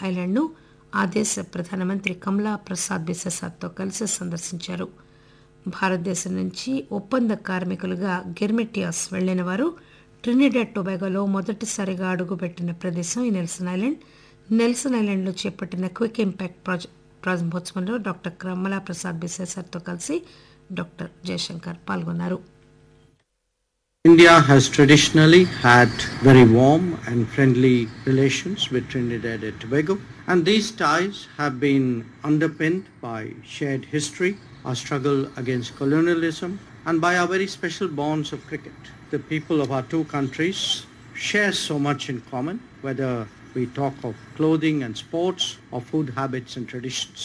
ఐలాండ్ను ఆ దేశ ప్రధానమంత్రి కమలా ప్రసాద్ బిసెసార్తో కలిసి సందర్శించారు భారతదేశం నుంచి ఒప్పంద కార్మికులుగా గెర్మెటియాస్ వెళ్లిన వారు ట్రినిడాడ్ టొబాగోలో మొదటిసారిగా అడుగుపెట్టిన ప్రదేశం ఈ నెల్సన్ ఐలాండ్ నెల్సన్ ఐలాండ్లో చేపట్టిన క్విక్ ఇంపాక్ట్ ప్రాజెక్ట్ ప్రారంభోత్సవంలో డాక్టర్ కమలా ప్రసాద్ బిసేసర్తో కలిసి డాక్టర్ జయశంకర్ పాల్గొన్నారు India has traditionally had very warm and friendly relations with Trinidad and Tobago, and these ties have been underpinned by shared history, our struggle against colonialism, and by our very special bonds of cricket. The people of our two countries share so much in common, whether we talk of clothing and sports or food habits and traditions.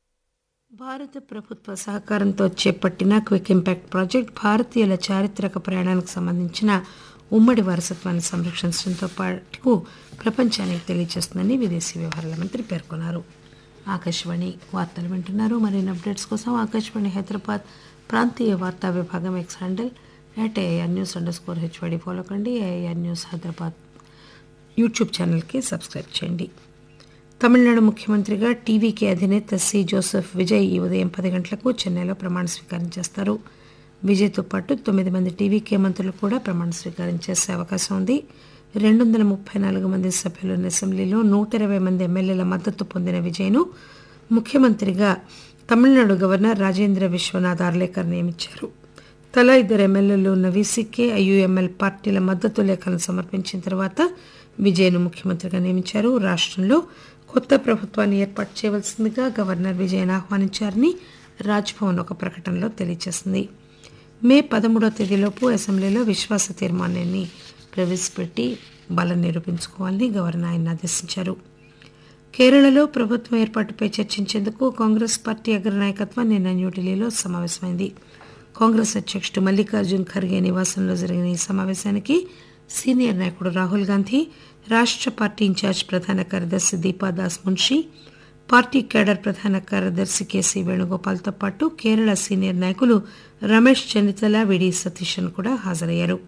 భారత ప్రభుత్వ సహకారంతో చేపట్టిన quick impact project భారతీయుల చారిత్రక ప్రయాణానికి సంబంధించిన ఉమ్మడి వారసత్వాన్ని సంరక్షించడంతో పాటు ప్రపంచానికి తెలియజేస్తుందని విదేశీ వ్యవహారాల మంత్రి పేర్కొన్నారు ఆకాశవాణి వార్తలు వింటున్నారు మరిన్ని అప్డేట్స్ కోసం ఆకాశవాణి హైదరాబాద్ ప్రాంతీయ వార్తా విభాగం X handle at AIR news underscore HYD follow కండి ఏఆర్ న్యూస్ హైదరాబాద్ యూట్యూబ్ ఛానల్కి సబ్స్క్రైబ్ చేయండి తమిళనాడు ముఖ్యమంత్రిగా టీవీకే అధినేత సి జోసెఫ్ విజయ్ ఈ ఉదయం పది గంటలకు చెన్నైలో ప్రమాణ స్వీకారం చేస్తారు విజయ్తో పాటు తొమ్మిది మంది టీవీకే మంత్రులు కూడా ప్రమాణ స్వీకారం చేసే అవకాశం ఉంది రెండు వందల ముప్పై నాలుగు మంది సభ్యులున్న అసెంబ్లీలో నూట ఇరవై మంది ఎమ్మెల్యేల మద్దతు పొందిన విజయ్ను ముఖ్యమంత్రిగా తమిళనాడు గవర్నర్ రాజేంద్ర విశ్వనాథ్ ఆర్లేకర్ నియమించారు తలా ఇద్దరు ఎమ్మెల్యేలు ఉన్న వీసీకే ఐయుఎంఎల్ పార్టీల మద్దతు లేఖలను సమర్పించిన తర్వాత విజయ్ను ముఖ్యమంత్రిగా నియమించారు రాష్ట్రంలో కొత్త ప్రభుత్వాన్ని ఏర్పాటు చేయవలసిందిగా గవర్నర్ విజయన్ ఆహ్వానించారని రాజ్భవన్ ఒక ప్రకటనలో తెలియజేసింది మే పదమూడవ తేదీలోపు అసెంబ్లీలో విశ్వాస తీర్మానాన్ని ప్రవేశపెట్టి బలం నిరూపించుకోవాలని గవర్నర్ ఆయన ఆదేశించారు కేరళలో ప్రభుత్వం ఏర్పాటుపై చర్చించేందుకు కాంగ్రెస్ పార్టీ అగ్రనాయకత్వం నిన్న న్యూఢిల్లీలో సమావేశమైంది కాంగ్రెస్ అధ్యక్షుడు మల్లికార్జున్ ఖర్గే నివాసంలో జరిగిన ఈ సమావేశానికి సీనియర్ నాయకుడు రాహుల్ గాంధీ రాష్ట్ర పార్టీ ఇన్ఛార్జ్ ప్రధాన కార్యదర్శి దీపాదాస్ మున్షి పార్టీ కేడర్ ప్రధాన కార్యదర్శి కేసీ వేణుగోపాల్తో పాటు కేరళ సీనియర్ నాయకులు రమేష్ చెన్నితల విడి సతీశన్ కూడా హాజరయ్యారు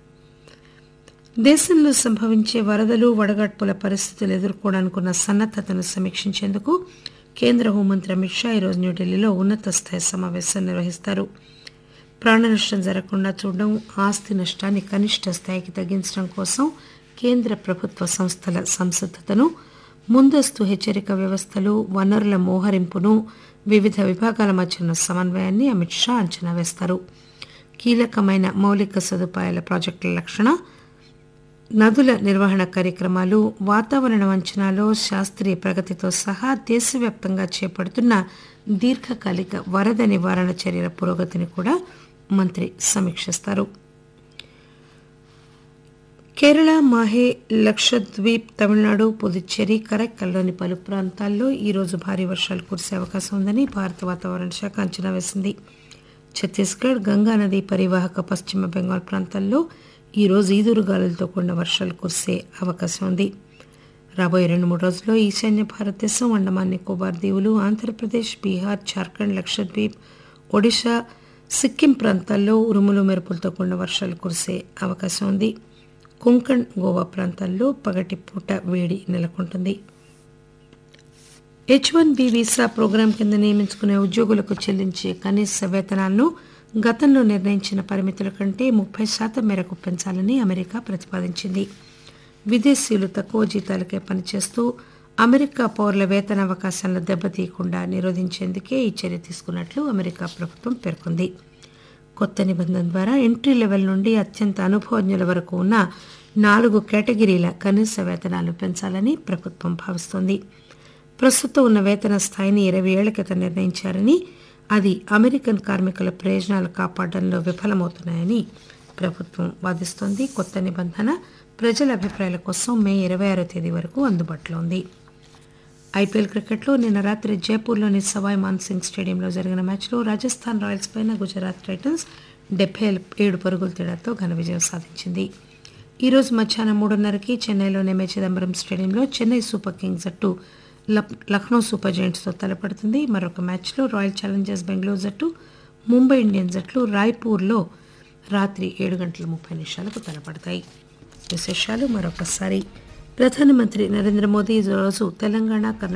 దేశంలో సంభవించే వరదలు వడగాడ్పుల పరిస్థితులు ఎదుర్కోవడానికున్న సన్నద్దతను సమీక్షించేందుకు కేంద్ర హోంమంత్రి అమిత్ షా ఈరోజు న్యూఢిల్లీలో ఉన్నత స్థాయి సమావేశం నిర్వహిస్తారు ప్రాణ నష్టం జరగకుండా చూడడం ఆస్తి నష్టాన్ని కనిష్ట స్థాయికి తగ్గించడం కోసం కేంద్ర ప్రభుత్వ సంస్థల సంసిద్ధతను ముందస్తు హెచ్చరిక వ్యవస్థలు వనరుల మోహరింపును వివిధ విభాగాల మధ్య ఉన్న సమన్వయాన్ని అమిత్ షా అంచనా వేస్తారు కీలకమైన మౌలిక సదుపాయాల ప్రాజెక్టుల లక్షణ నదుల నిర్వహణ కార్యక్రమాలు వాతావరణ అంచనాలో శాస్త్రీయ ప్రగతితో సహా దేశవ్యాప్తంగా చేపడుతున్న దీర్ఘకాలిక వరద నివారణ చర్యల పురోగతిని కూడా మంత్రి సమీక్షిస్తారు కేరళ మాహే లక్షద్వీప్ తమిళనాడు పుదుచ్చేరి కరైక్కల్లోని పలు ప్రాంతాల్లో ఈరోజు భారీ వర్షాలు కురిసే అవకాశం ఉందని భారత వాతావరణ శాఖ అంచనా వేసింది ఛత్తీస్గఢ్ గంగానది పరివాహక పశ్చిమ బెంగాల్ ప్రాంతాల్లో ఈరోజు ఈదురుగాలులతో కూడిన వర్షాలు కురిసే అవకాశం ఉంది రాబోయే రెండు మూడు రోజుల్లో ఈశాన్య భారతదేశం అండమాన్ నికోబార్ దీవులు ఆంధ్రప్రదేశ్ బీహార్ జార్ఖండ్ లక్షద్వీప్ ఒడిశా సిక్కిం ప్రాంతాల్లో ఉరుములు మెరుపులతో కూడిన వర్షాలు కురిసే అవకాశం ఉంది కొంకణ్ గోవా ప్రాంతాల్లో పగటి పూట వేడి నెలకొంటుంది H one B visa program కింద నియమించుకునే ఉద్యోగులకు చెల్లించే కనీస వేతనాలను గతంలో నిర్ణయించిన పరిమితుల కంటే ముప్పై శాతం మేరకు పెంచాలని అమెరికా ప్రతిపాదించింది విదేశీయులు తక్కువ జీతాలకే పనిచేస్తూ అమెరికా పౌరుల వేతన అవకాశాలను దెబ్బతీయకుండా నిరోధించేందుకే ఈ చర్య తీసుకున్నట్లు అమెరికా ప్రభుత్వం పేర్కొంది కొత్త నిబంధన ద్వారా ఎంట్రీ లెవెల్ నుండి అత్యంత అనుభవజ్ఞుల వరకు ఉన్న నాలుగు కేటగిరీల కనీస వేతనాలు పెంచాలని ప్రభుత్వం భావిస్తోంది ప్రస్తుతం ఉన్న వేతన స్థాయిని ఇరవై ఏళ్ల క్రితం నిర్ణయించారని అది అమెరికన్ కార్మికుల ప్రయోజనాలు కాపాడడంలో విఫలమవుతున్నాయని ప్రభుత్వం వాదిస్తోంది కొత్త నిబంధన ప్రజల అభిప్రాయాల కోసం మే ఇరవై ఆరో తేదీ వరకు అందుబాటులో ఉంది ఐపీఎల్ క్రికెట్లో నిన్న రాత్రి జైపూర్లోని సవాయ్ మాన్సింగ్ స్టేడియంలో జరిగిన మ్యాచ్లో రాజస్థాన్ రాయల్స్ పైన గుజరాత్ టైటన్స్ డెబ్బై ఏడు పరుగుల తేడాతో ఘన విజయం సాధించింది ఈ రోజు మధ్యాహ్నం మూడున్నరకి చెన్నైలోని ఎంఏ చిదంబరం స్టేడియంలో చెన్నై సూపర్ కింగ్స్ జట్టు లక్నో సూపర్ జైంట్స్తో తలపడుతుంది మరొక మ్యాచ్లో రాయల్ ఛాలెంజర్స్ బెంగళూరు జట్టు ముంబై ఇండియన్స్ జట్లు రాయ్పూర్లో రాత్రి ఏడు గంటల ముప్పై నిమిషాలకు తలపడతాయి విశేషాలు మరొకసారి ప్రధానమంత్రి నరేంద్ర మోదీ ఈరోజు తెలంగాణ కర్ణాటక